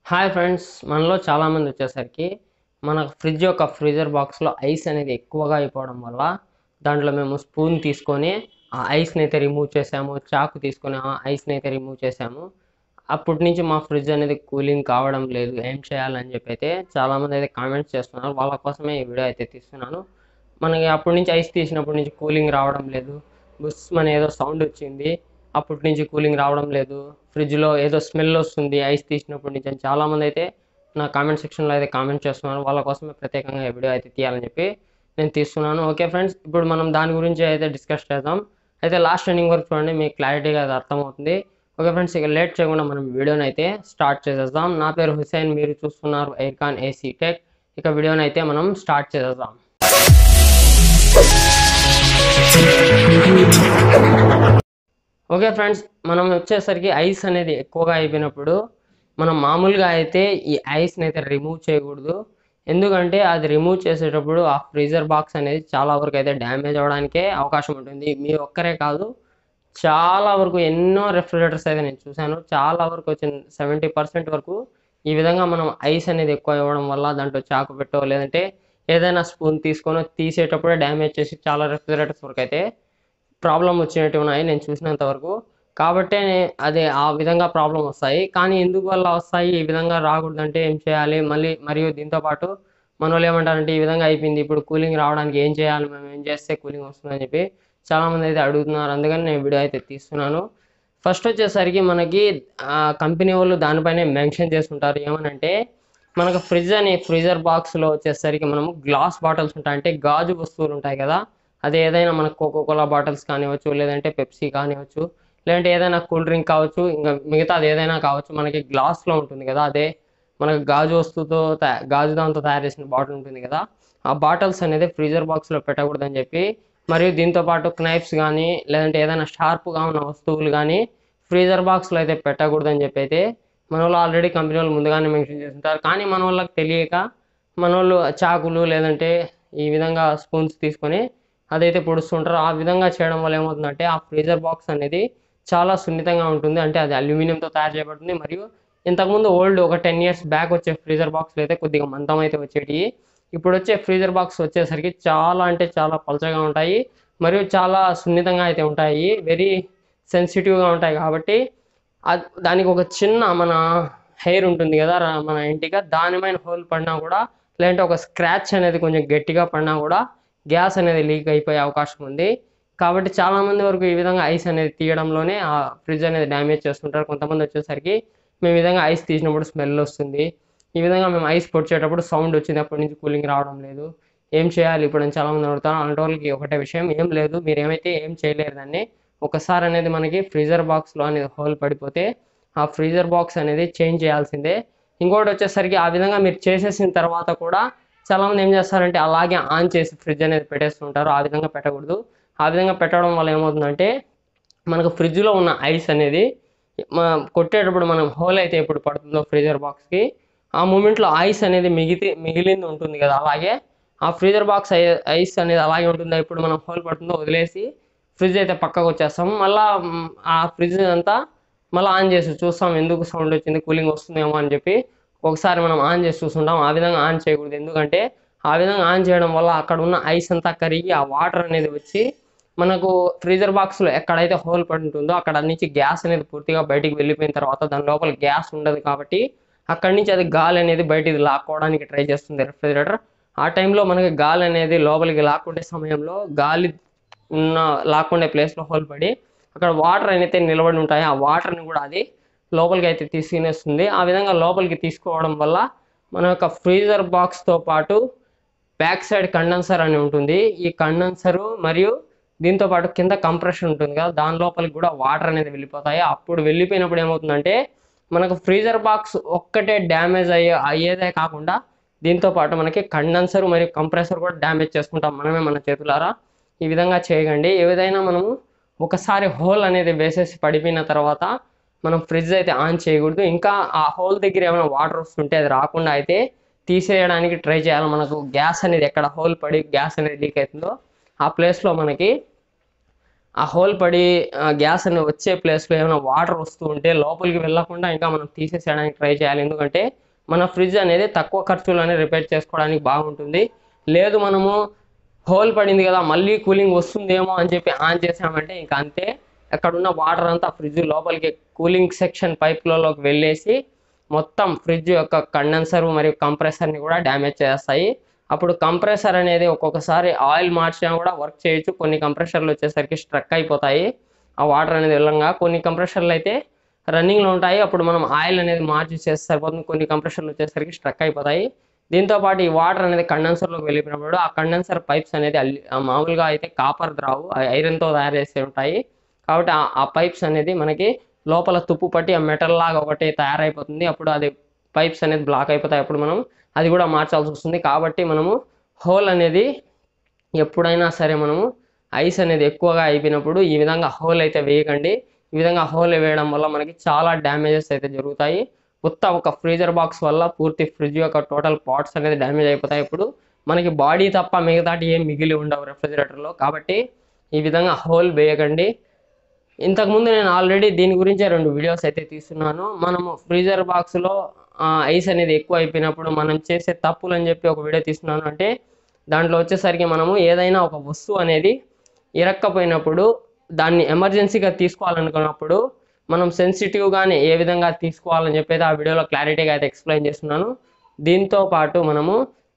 hi friends మనలో చాలామంది వచ్చేసరికి మన ఫ్రిడ్జ్ యొక్క ఫ్రీజర్ బాక్స్లో ఐస్ అనేది ఎక్కువగా అయిపోవడం వల్ల దాంట్లో మేము స్పూన్ తీసుకొని ఆ ఐస్ని అయితే రిమూవ్ చేసాము చాకు తీసుకొని ఆ ఐస్ని అయితే రిమూవ్ చేసాము అప్పటి నుంచి మా ఫ్రిడ్జ్ అనేది కూలింగ్ కావడం లేదు ఏం చేయాలని చెప్పి అయితే చాలామంది అయితే కామెంట్స్ చేస్తున్నారు వాళ్ళ కోసమే ఈ వీడియో అయితే తీస్తున్నాను మనకి అప్పటి నుంచి ఐస్ తీసినప్పటి నుంచి కూలింగ్ రావడం లేదు బుస్ మన ఏదో సౌండ్ వచ్చింది అప్పటి నుంచి కూలింగ్ రావడం లేదు ఫ్రిడ్జ్లో ఏదో స్మెల్ వస్తుంది ఐస్ తీసినప్పటి నుంచి అని చాలామంది అయితే నా కామెంట్ సెక్షన్లో అయితే కామెంట్ చేస్తున్నారు వాళ్ళ కోసమే ప్రత్యేకంగా ఈ వీడియో అయితే తీయాలని చెప్పి నేను తీస్తున్నాను ఓకే ఫ్రెండ్స్ ఇప్పుడు మనం దాని గురించి అయితే డిస్కస్ చేద్దాం అయితే లాస్ట్ ఎండింగ్ వరకు చూడండి మీకు క్లారిటీగా అది అర్థమవుతుంది ఓకే ఫ్రెండ్స్ ఇక లేట్ చేయకుండా మనం వీడియోని అయితే స్టార్ట్ చేసేద్దాం నా పేరు హుసేన్ మీరు చూస్తున్నారు ఎయిర్కాన్ ఏసీ టెక్ ఇక వీడియోని అయితే మనం స్టార్ట్ చేసేద్దాం ఓకే ఫ్రెండ్స్ మనం వచ్చేసరికి ఐస్ అనేది ఎక్కువగా అయిపోయినప్పుడు మనం మామూలుగా అయితే ఈ ఐస్ని అయితే రిమూవ్ చేయకూడదు ఎందుకంటే అది రిమూవ్ చేసేటప్పుడు ఆ ఫ్రీజర్ బాక్స్ అనేది చాలా వరకు అయితే డ్యామేజ్ అవడానికే అవకాశం ఉంటుంది మీ ఒక్కరే కాదు చాలా వరకు ఎన్నో రెఫ్రిజరేటర్స్ అయితే నేను చూశాను చాలా వరకు వచ్చిన సెవెంటీ పర్సెంట్ వరకు ఈ విధంగా మనం ఐస్ అనేది ఎక్కువ ఇవ్వడం వల్ల దాంట్లో చాకు పెట్టో లేదంటే ఏదైనా స్పూన్ తీసుకొని తీసేటప్పుడే డ్యామేజ్ చేసి చాలా రెఫ్రిజరేటర్స్ వరకు అయితే ప్రాబ్లం వచ్చినట్టు ఉన్నాయి నేను చూసినంత వరకు కాబట్టే అదే ఆ విధంగా ప్రాబ్లం వస్తాయి కానీ ఎందుకు వల్ల వస్తాయి ఈ విధంగా రాకూడదంటే ఏం చేయాలి మళ్ళీ మరియు దీంతో పాటు మన వాళ్ళు ఏమంటారంటే ఈ విధంగా అయిపోయింది ఇప్పుడు కూలింగ్ రావడానికి ఏం చేయాలి మేము ఏం చేస్తే కూలింగ్ వస్తుందని చెప్పి చాలామంది అయితే అడుగుతున్నారు అందుకని నేను వీడియో అయితే తీస్తున్నాను ఫస్ట్ వచ్చేసరికి మనకి కంపెనీ వాళ్ళు దానిపైనే మెన్షన్ చేస్తుంటారు ఏమనంటే మనకు ఫ్రిడ్జ్ అని ఫ్రీజర్ బాక్స్లో వచ్చేసరికి మనము గ్లాస్ బాటిల్స్ ఉంటాయి అంటే గాజు వస్తువులు ఉంటాయి కదా అదే ఏదైనా మనకు కోకో కోలా బాటిల్స్ కానివ్వచ్చు లేదంటే పెప్సీ కానివ్వచ్చు లేదంటే ఏదైనా కూల్ డ్రింక్ కావచ్చు ఇంకా మిగతా అది ఏదైనా కావచ్చు మనకి గ్లాస్లో ఉంటుంది కదా అదే మనకి గాజు వస్తువుతో తయా- గాజు దాంతో తయారు చేసిన బాటిల్ ఉంటుంది కదా ఆ బాటిల్స్ అనేది ఫ్రీజర్ బాక్స్లో పెట్టకూడదని చెప్పి మరియు దీంతో పాటు knifes కానీ లేదంటే ఏదైనా షార్ప్గా ఉన్న వస్తువులు కానీ ఫ్రీజర్ బాక్స్లో అయితే పెట్టకూడదని చెప్పి అయితే మన వాళ్ళు ఆల్రెడీ కంపెనీ వాళ్ళు ముందుగానే మెన్షన్ చేస్తుంటారు కానీ మన వాళ్ళకి తెలియక మన వాళ్ళు చాకులు లేదంటే ఈ విధంగా స్పూన్స్ తీసుకొని అదైతే పొడుస్తుంటారు ఆ విధంగా చేయడం వల్ల ఏమవుతుందంటే ఆ ఫ్రీజర్ బాక్స్ అనేది చాలా సున్నితంగా ఉంటుంది అంటే అది అల్యూమినియంతో తయారు చేయబడుతుంది మరియు ఇంతకుముందు ఓల్డ్ ఒక టెన్ ఇయర్స్ బ్యాక్ వచ్చే ఫ్రీజర్ బాక్స్లు అయితే కొద్దిగా మందం అయితే వచ్చేటి ఇప్పుడు వచ్చే ఫ్రీజర్ బాక్స్ వచ్చేసరికి చాలా అంటే చాలా పలచగా ఉంటాయి మరియు చాలా సున్నితంగా అయితే ఉంటాయి వెరీ సెన్సిటివ్గా ఉంటాయి కాబట్టి అద్- దానికి ఒక చిన్న మన హెయిర్ ఉంటుంది కదా రా- మన ఇంటిగా దానిపైన హోల్ పడినా కూడా లేదంటే ఒక స్క్రాచ్ అనేది కొంచెం గట్టిగా పడినా కూడా గ్యాస్ అనేది లీక్ అయిపోయే అవకాశం ఉంది కాబట్టి చాలా మంది వరకు ఈ విధంగా ఐస్ అనేది తీయడంలోనే ఆ ఫ్రిడ్జ్ అనేది డ్యామేజ్ చేస్తుంటారు కొంతమంది వచ్చేసరికి మేము ఈ విధంగా ఐస్ తీసినప్పుడు స్మెల్ వస్తుంది ఈ విధంగా మేము ఐస్ పొడిచేటప్పుడు సౌండ్ వచ్చింది అప్పటి నుంచి కూలింగ్ రావడం లేదు ఏం చేయాలి ఇప్పుడు అని చాలా మంది అడుగుతారు అలాంటి వాళ్ళకి ఒకటే విషయం ఏం లేదు మీరు ఏమైతే ఏం చేయలేరు దాన్ని ఒకసారి అనేది మనకి ఫ్రీజర్ బాక్స్లో అనేది హోల్ పడిపోతే ఆ ఫ్రీజర్ బాక్స్ అనేది చేంజ్ చేయాల్సిందే ఇంకోటి వచ్చేసరికి ఆ విధంగా మీరు చేసేసిన తర్వాత కూడా చాలామంది ఏం చేస్తారంటే అలాగే ఆన్ చేసి ఫ్రిడ్జ్ అనేది పెట్టేస్తుంటారు ఆ విధంగా పెట్టకూడదు ఆ విధంగా పెట్టడం వల్ల ఏమవుతుందంటే మనకు ఫ్రిడ్జ్లో ఉన్న ఐస్ అనేది మ- కొట్టేటప్పుడు మనం హోల్ అయితే ఎప్పుడు పడుతుందో ఫ్రీజర్ బాక్స్కి ఆ మూమెంట్లో ఐస్ అనేది మిగిలి మిగిలింది ఉంటుంది కదా అలాగే ఆ ఫ్రీజర్ బాక్స్ ఐస్ అనేది అలాగే ఉంటుందా ఇప్పుడు మనం హోల్ పడుతుందో వదిలేసి ఫ్రిడ్జ్ అయితే పక్కకు వచ్చేస్తాం మళ్ళా మ్, ఆ ఫ్రిడ్జ్ అంతా మళ్ళీ ఆన్ చేసి చూస్తాం ఎందుకు సౌండ్ వచ్చింది కూలింగ్ వస్తుందేమో అని చెప్పి ఒకసారి మనం ఆన్ చేసి చూస్తుంటాం ఆ విధంగా ఆన్ చేయకూడదు ఎందుకంటే ఆ విధంగా ఆన్ చేయడం వల్ల అక్కడ ఉన్న ఐస్ అంతా కరిగి ఆ వాటర్ అనేది వచ్చి మనకు ఫ్రీజర్ బాక్స్లో ఎక్కడైతే హోల్ పడి ఉంటుందో అక్కడ నుంచి గ్యాస్ అనేది పూర్తిగా బయటికి వెళ్ళిపోయిన తర్వాత దాని లోపల గ్యాస్ ఉండదు కాబట్టి అక్కడి నుంచి అది గాలి అనేది బయటికి లాక్కోవడానికి ట్రై చేస్తుంది రెఫ్రిజిరేటర్ ఆ టైంలో మనకి గాలి అనేది లోపలికి లాక్కుండే సమయంలో గాలి ఉన్న లాక్కుండే ప్లేస్లో హోల్ పడి అక్కడ వాటర్ అయితే నిలబడి ఉంటాయి ఆ వాటర్ని కూడా అది లోపలికి అయితే తీసుకునేస్తుంది ఆ విధంగా లోపలికి తీసుకోవడం వల్ల మన యొక్క ఫ్రీజర్ బాక్స్తో పాటు బ్యాక్ సైడ్ కండెన్సర్ అని ఉంటుంది ఈ కండెన్సరు మరియు దీంతో పాటు కింద కంప్రెషన్ ఉంటుంది కదా దాని లోపలికి కూడా వాటర్ అనేది వెళ్ళిపోతాయి అప్పుడు వెళ్ళిపోయినప్పుడు ఏమవుతుందంటే మనకు ఫ్రీజర్ బాక్స్ ఒక్కటే డ్యామేజ్ అయ్యే అయ్యేదే కాకుండా దీంతో పాటు మనకి కండెన్సర్ మరియు కంప్రెసర్ కూడా డ్యామేజ్ చేసుకుంటాం మనమే మన చేతులారా ఈ విధంగా చేయకండి ఏదైనా మనము ఒకసారి హోల్ అనేది వేసేసి పడిపోయిన తర్వాత మనం ఫ్రిడ్జ్ అయితే ఆన్ చేయకూడదు ఇంకా ఆ హోల్ దగ్గర ఏమైనా వాటర్ వస్తుంటే అది రాకుండా అయితే తీసేయడానికి ట్రై చేయాలి మనకు గ్యాస్ అనేది ఎక్కడ హోల్ పడి గ్యాస్ అనేది లీక్ అవుతుందో ఆ ప్లేస్లో మనకి ఆ హోల్ పడి ఆ గ్యాస్ అనేది వచ్చే ప్లేస్లో ఏమైనా వాటర్ వస్తూ ఉంటే లోపలికి వెళ్ళకుండా ఇంకా మనం తీసేసేయడానికి ట్రై చేయాలి ఎందుకంటే మన ఫ్రిడ్జ్ అనేది తక్కువ ఖర్చులోనే రిపేర్ చేసుకోవడానికి బాగుంటుంది లేదు మనము హోల్ పడింది కదా మళ్ళీ కూలింగ్ వస్తుందేమో అని చెప్పి ఆన్ చేసామంటే ఇంకా అంతే అక్కడ ఉన్న వాటర్ అంతా ఫ్రిడ్జ్ లోపలికి కూలింగ్ సెక్షన్ పైప్లలోకి వెళ్ళేసి మొత్తం ఫ్రిడ్జ్ యొక్క కండెన్సర్ మరియు కంప్రెసర్ని కూడా డ్యామేజ్ చేస్తాయి అప్పుడు కంప్రెసర్ అనేది ఒక్కొక్కసారి ఆయిల్ మార్చినా కూడా వర్క్ చేయొచ్చు కొన్ని కంప్రెషర్లు వచ్చేసరికి స్ట్రక్ అయిపోతాయి ఆ వాటర్ అనేది వెళ్ళంగా కొన్ని కంప్రెషర్లు అయితే రన్నింగ్లో ఉంటాయి అప్పుడు మనం ఆయిల్ అనేది మార్చి చేస్తే సరిపోతుంది కొన్ని కంప్రెషర్లు వచ్చేసరికి స్ట్రక్ అయిపోతాయి దీంతో పాటు ఈ వాటర్ అనేది కండెన్సర్లోకి వెళ్ళిపోయినప్పుడు ఆ కండెన్సర్ పైప్స్ అనేది అల్లి- ఆ మామూలుగా అయితే కాపర్ రావు ఐరన్తో తయారు చేసి ఉంటాయి కాబట్టి ఆ- ఆ పైప్స్ అనేది మనకి లోపల తుప్పు పట్టి ఆ మెటల్ లాగా ఒకటి తయారైపోతుంది అప్పుడు అది పైప్స్ అనేది బ్లాక్ అయిపోతాయి అప్పుడు మనం అది కూడా మార్చాల్సి వస్తుంది కాబట్టి మనము హోల్ అనేది ఎప్పుడైనా సరే మనము ఐస్ అనేది ఎక్కువగా అయిపోయినప్పుడు ఈ విధంగా హోల్ అయితే వేయకండి ఈ విధంగా హోల్ వేయడం వల్ల మనకి చాలా డ్యామేజెస్ అయితే జరుగుతాయి కొత్త ఒక ఫ్రీజర్ బాక్స్ వల్ల పూర్తి ఫ్రిడ్జ్ యొక్క టోటల్ పార్ట్స్ అనేది డ్యామేజ్ అయిపోతాయి ఇప్పుడు మనకి బాడీ తప్ప మిగతాటి ఏం మిగిలి ఉండవు రెఫ్రిజిరేటర్లో కాబట్టి ఈ విధంగా హోల్ వేయకండి ఇంతకుముందు నేను ఆల్రెడీ దీని గురించే రెండు వీడియోస్ అయితే తీస్తున్నాను మనము ఫ్రీజర్ బాక్స్లో ఐస్ అనేది ఎక్కువ అయిపోయినప్పుడు మనం చేసే తప్పులు అని చెప్పి ఒక వీడియో తీస్తున్నాను అంటే దాంట్లో వచ్చేసరికి మనము ఏదైనా ఒక వస్తువు అనేది ఇరక్కపోయినప్పుడు దాన్ని ఎమర్జెన్సీగా తీసుకోవాలనుకున్నప్పుడు మనం సెన్సిటివ్గానే ఏ విధంగా తీసుకోవాలని చెప్పి అయితే ఆ వీడియోలో క్లారిటీగా అయితే ఎక్స్ప్లెయిన్ చేస్తున్నాను దీంతో పాటు మనము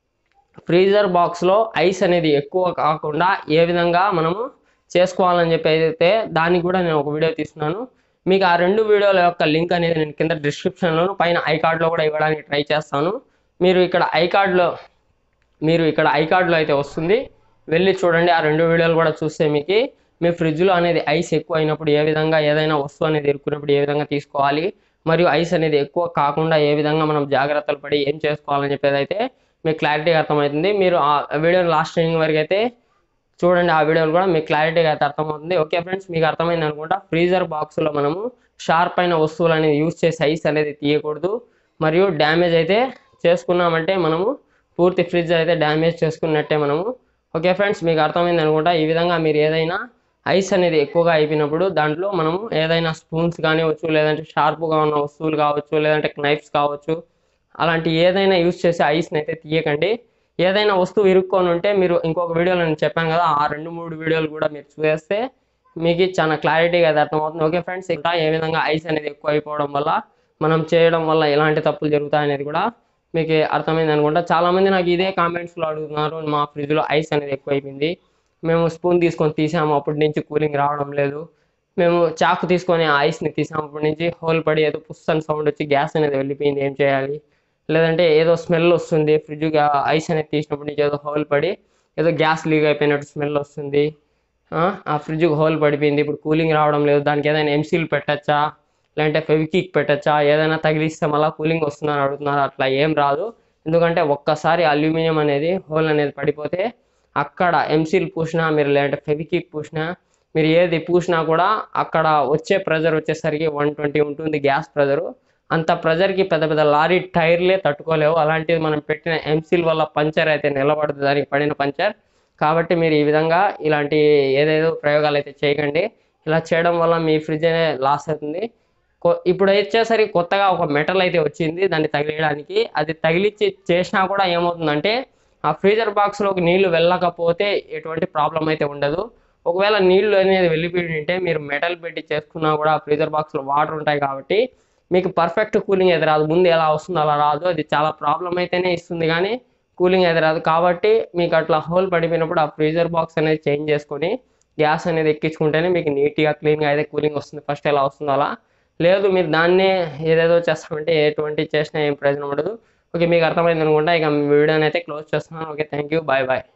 ఫ్రీజర్ బాక్స్లో ఐస్ అనేది ఎక్కువ కాకుండా ఏ విధంగా మనము చేసుకోవాలని చెప్పి అయితే దానికి కూడా నేను ఒక వీడియో తీస్తున్నాను మీకు ఆ రెండు వీడియోల యొక్క లింక్ అనేది నేను కింద డిస్క్రిప్షన్లోను పైన ఐ కార్డ్లో కూడా ఇవ్వడానికి ట్రై చేస్తాను మీరు ఇక్కడ ఐ కార్డ్లో మీరు ఇక్కడ ఐ కార్డ్లో అయితే వస్తుంది వెళ్ళి చూడండి ఆ రెండు వీడియోలు కూడా చూస్తే మీకు మీ ఫ్రిడ్జ్లో అనేది ఐస్ ఎక్కువ అయినప్పుడు ఏ విధంగా ఏదైనా వస్తువు అనేది ఇరుక్కున్నప్పుడు ఏ విధంగా తీసుకోవాలి మరియు ఐస్ అనేది ఎక్కువ కాకుండా ఏ విధంగా మనం జాగ్రత్తలు పడి ఏం చేసుకోవాలని చెప్పేది అయితే మీకు క్లారిటీగా అర్థమవుతుంది మీరు ఆ వీడియో లాస్ట్ ఎండింగ్ వరకు అయితే చూడండి ఆ వీడియోలు కూడా మీకు క్లారిటీగా అయితే అర్థమవుతుంది ఓకే ఫ్రెండ్స్ మీకు అర్థమైంది అనుకుంటా ఫ్రీజర్ బాక్స్లో మనము షార్ప్ అయిన వస్తువులు అనేది యూజ్ చేసి ఐస్ అనేది తీయకూడదు మరియు డ్యామేజ్ అయితే చేసుకున్నామంటే మనము పూర్తి ఫ్రిడ్జ్ అయితే డ్యామేజ్ చేసుకున్నట్టే మనము ఓకే ఫ్రెండ్స్ మీకు అర్థమైంది అనుకుంటా ఈ విధంగా మీరు ఏదైనా ఐస్ అనేది ఎక్కువగా అయిపోయినప్పుడు దాంట్లో మనము ఏదైనా స్పూన్స్ కానివచ్చు లేదంటే షార్ప్గా ఉన్న వస్తువులు కావచ్చు లేదంటే నైఫ్స్ కావచ్చు అలాంటి ఏదైనా యూస్ చేసి ఐస్ని అయితే తీయకండి ఏదైనా వస్తువు ఇరుక్కొని ఉంటే మీరు ఇంకొక వీడియోలో నేను చెప్పాను కదా ఆ రెండు మూడు వీడియోలు కూడా మీరు చూసేస్తే మీకు చాలా క్లారిటీగా అయితే అర్థమవుతుంది ఓకే ఫ్రెండ్స్ ఇంకా ఏ విధంగా ఐస్ అనేది ఎక్కువ అయిపోవడం వల్ల మనం చేయడం వల్ల ఎలాంటి తప్పులు జరుగుతాయి అనేది కూడా మీకు అర్థమైంది అనుకుంటా చాలామంది నాకు ఇదే కామెంట్స్లో అడుగుతున్నారు మా ఫ్రిడ్జ్లో ఐస్ అనేది ఎక్కువ అయిపోయింది మేము స్పూన్ తీసుకొని తీసాము అప్పటి నుంచి కూలింగ్ రావడం లేదు మేము చాకు తీసుకొని ఆ ఐస్ని తీసాము అప్పటి నుంచి హోల్ పడి ఏదో పుస్తన్ సౌండ్ వచ్చి గ్యాస్ అనేది వెళ్ళిపోయింది ఏం చేయాలి లేదంటే ఏదో స్మెల్ వస్తుంది ఫ్రిడ్జ్ ఐస్ అనేది తీసినప్పటి నుంచి ఏదో హోల్ పడి ఏదో గ్యాస్ లీక్ అయిపోయినట్టు స్మెల్ వస్తుంది ఆ, ఆ ఫ్రిడ్జ్కి హోల్ పడిపోయింది ఇప్పుడు కూలింగ్ రావడం లేదు దానికి ఏదైనా ఎంసీల్ పెట్టచ్చా లేదంటే ఫెవికిక్ పెట్టచ్చా ఏదైనా తగిలిస్తే మళ్ళీ కూలింగ్ వస్తుందని అడుగుతున్నారు అట్లా ఏం రాదు ఎందుకంటే ఒక్కసారి అల్యూమినియం అనేది హోల్ అనేది పడిపోతే అక్కడ ఎంసీల్ పూసినా మీరు లేదంటే ఫెవికిక్ పూసినా మీరు ఏది పూసినా కూడా అక్కడ వచ్చే ప్రెజర్ వచ్చేసరికి వన్ ట్వంటీ ఉంటుంది గ్యాస్ ప్రెజరు అంత ప్రెజర్కి పెద్ద పెద్ద లారీ టైర్లే తట్టుకోలేవు అలాంటిది మనం పెట్టిన ఎంసీల్ వల్ల పంచర్ అయితే నిలబడదు దానికి పడిన పంచర్ కాబట్టి మీరు ఈ విధంగా ఇలాంటి ఏదేదో ప్రయోగాలు అయితే చేయకండి ఇలా చేయడం వల్ల మీ ఫ్రిడ్జ్ అనే లాస్ అవుతుంది కొ- ఇప్పుడు వచ్చేసరికి కొత్తగా ఒక మెటల్ అయితే వచ్చింది దాన్ని తగిలియడానికి అది తగిలిచ్చి చేసినా కూడా ఏమవుతుందంటే ఆ ఫ్రీజర్ బాక్స్లోకి నీళ్లు వెళ్ళకపోతే ఎటువంటి ప్రాబ్లం అయితే ఉండదు ఒకవేళ నీళ్లు అనేది వెళ్ళిపోయి ఉంటే మీరు మెటల్ పెట్టి చేసుకున్నా కూడా ఫ్రీజర్ బాక్స్లో వాటర్ ఉంటాయి కాబట్టి మీకు పర్ఫెక్ట్ కూలింగ్ అయితే రాదు ముందు ఎలా వస్తుందో అలా రాదు అది చాలా ప్రాబ్లం అయితేనే ఇస్తుంది కానీ కూలింగ్ అయితే రాదు కాబట్టి మీకు అట్లా హోల్ పడిపోయినప్పుడు ఆ ఫ్రీజర్ బాక్స్ అనేది చేంజ్ చేసుకొని గ్యాస్ అనేది ఎక్కించుకుంటేనే మీకు నీట్గా క్లీన్గా అయితే కూలింగ్ వస్తుంది ఫస్ట్ ఎలా వస్తుందో అలా లేదు మీరు దాన్నే ఏదేదో చేస్తామంటే ఎటువంటి చేసినా ఏం ప్రయోజనం ఉండదు ఓకే మీకు అర్థమైంది అనుకుంటా ఇక వీడియోని అయితే క్లోజ్ చేస్తున్నాను okay thank you bye bye